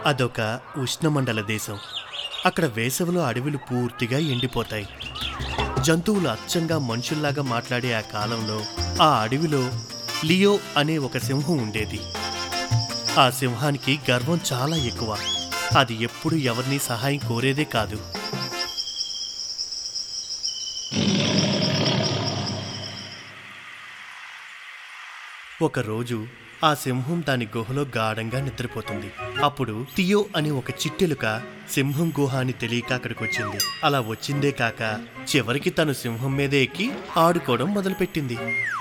అదొక ఉష్ణమండల దేశం అక్కడ వేసవిలో అడవులు పూర్తిగా ఎండిపోతాయి జంతువులు అచ్చంగా మనుషుల్లాగా మాట్లాడే ఆ కాలంలో ఆ అడవిలో లియో అనే ఒక సింహం ఉండేది ఆ సింహానికి గర్వం చాలా ఎక్కువ అది ఎప్పుడు ఎవరిని సహాయం కోరేదే కాదు ఒకరోజు ఆ సింహం దాని గుహలో గాఢంగా నిద్రపోతుంది అప్పుడు తియో అనే ఒక చిట్టెలుక సింహం గుహ అని తెలియక అక్కడికి వచ్చింది అలా వచ్చిందే కాక చివరికి తను సింహం మీదే ఎక్కి ఆడుకోవడం మొదలుపెట్టింది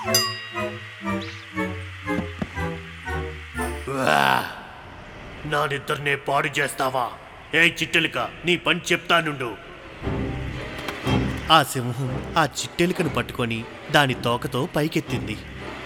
నా నిద్రనే పాడు చేస్తావా ఏ చిట్టెలుక నీ పని చెప్తానుండు ఆ సింహం ఆ చిట్టెలుకను పట్టుకొని దాని తోకతో పైకెత్తింది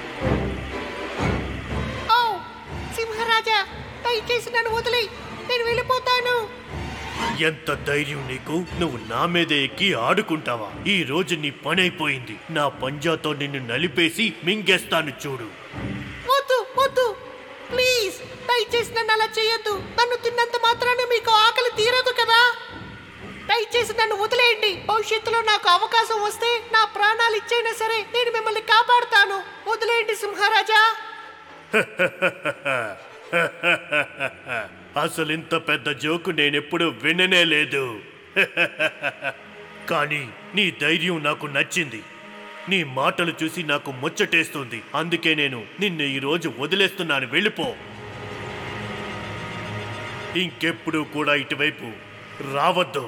ఓ సింహరాజా దయచేసి నన్ను వదిలి నేను వెళ్ళిపోతాను ఎంత ధైర్యం నీకు నువ్వు నా మీదే ఎక్కి ఆడుకుంటావా ఈ రోజు నీ పని అయిపోయింది నా పంజాతో నిన్ను నలిపేసి మింగేస్తాను చూడు వద్దు వద్దు ప్లీజ్ దయచేసి నన్ను అలా చేయొద్దు నన్ను తిన్నంత మాత్రాన మీకు ఆకలి తీరదు కదా దయచేసి నన్ను వదిలేయండి భవిష్యత్తులో నాకు అవకాశం వస్తే నా ప్రాణాలు ఇచ్చైనా సరే నేను మిమ్మల్ని కాపాడుతాను వదిలేయండి సింహరాజా అసలు ఇంత పెద్ద జోకు నేనెప్పుడు విననే లేదు కానీ నీ ధైర్యం నాకు నచ్చింది నీ మాటలు చూసి నాకు ముచ్చటేస్తుంది అందుకే నేను నిన్ను ఈ రోజు వదిలేస్తున్నాను వెళ్ళిపో ఇంకెప్పుడు కూడా ఇటువైపు రావద్దు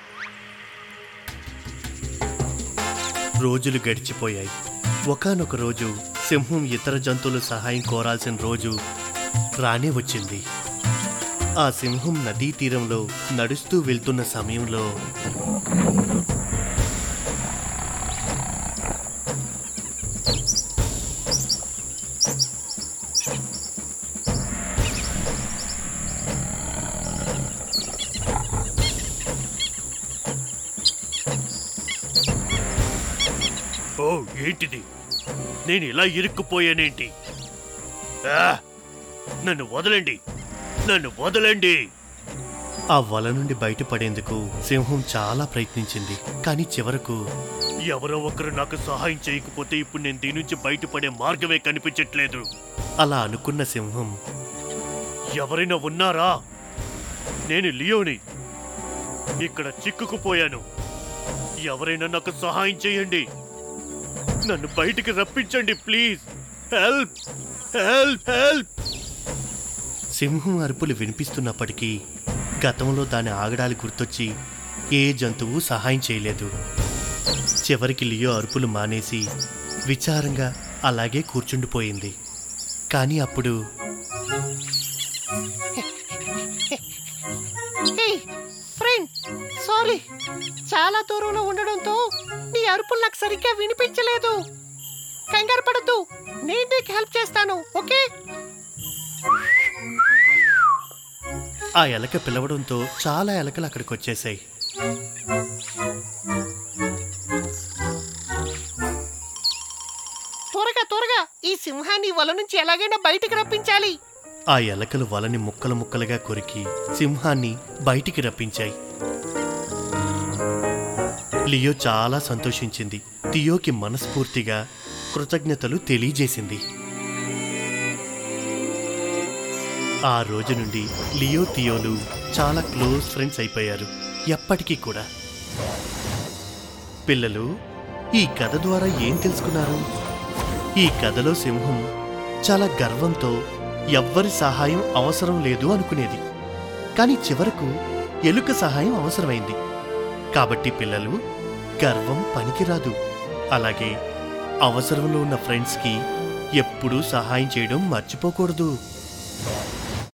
రోజులు గడిచిపోయాయి ఒకానొక రోజు సింహం ఇతర జంతువుల సహాయం కోరాల్సిన రోజు రానే వచ్చింది ఆ సింహం నదీ తీరంలో నడుస్తూ వెళ్తున్న సమయంలో ఓ ఏంటిది నేను ఇలా ఇరుక్కుపోయానేంటి ఆ! నన్ను వదలండి నన్ను వదలండి ఆ వల నుండి బయటపడేందుకు సింహం చాలా ప్రయత్నించింది కానీ చివరకు ఎవరో ఒకరు నాకు సహాయం చేయకపోతే ఇప్పుడు నేను దీని నుంచి బయటపడే మార్గమే కనిపించట్లేదు అలా అనుకున్న సింహం ఎవరైనా ఉన్నారా నేను లియోని ఇక్కడ చిక్కుకుపోయాను ఎవరైనా నాకు సహాయం చేయండి నన్ను బయటికి రప్పించండి ప్లీజ్ హెల్ప్ హెల్ప్ హెల్ప్ సింహం అరుపులు వినిపిస్తున్నప్పటికీ గతంలో దాని ఆగడాలు గుర్తొచ్చి ఏ జంతువు సహాయం చేయలేదు చివరికి లియో అరుపులు మానేసి విచారంగా అలాగే కూర్చుండిపోయింది కానీ అప్పుడు హే ఫ్రెండ్ సారీ చాలా దూరంలో ఉండడంతో నీ అరుపులు నాకు సరిగ్గా వినిపించలేదు కంగారు పడద్దు నేను నీకు హెల్ప్ చేస్తాను ఓకే ఆ ఎలక పిలవడంతో చాలా ఎలకలు అక్కడికి వచ్చేసాయి త్వరగా త్వరగా ఈ సింహాన్ని వల నుంచి ఎలాగైనా బయటికి రప్పించాలి ఆ ఎలకలు వలని ముక్కలు ముక్కలుగా కొరికి సింహాన్ని బయటికి రప్పించాయి లియో చాలా సంతోషించింది తియోకి మనస్ఫూర్తిగా కృతజ్ఞతలు తెలియజేసింది ఆ రోజు నుండి లియో తియోలు చాలా క్లోజ్ ఫ్రెండ్స్ అయిపోయారు ఎప్పటికీ కూడా పిల్లలు ఈ కథ ద్వారా ఏం తెలుసుకున్నారు ఈ కథలో సింహం చాలా గర్వంతో ఎవ్వరి సహాయం అవసరం లేదు అనుకునేది కానీ చివరకు ఎలుక సహాయం అవసరమైంది కాబట్టి పిల్లలు గర్వం పనికిరాదు అలాగే అవసరంలో ఉన్న ఫ్రెండ్స్కి ఎప్పుడూ సహాయం చేయడం మర్చిపోకూడదు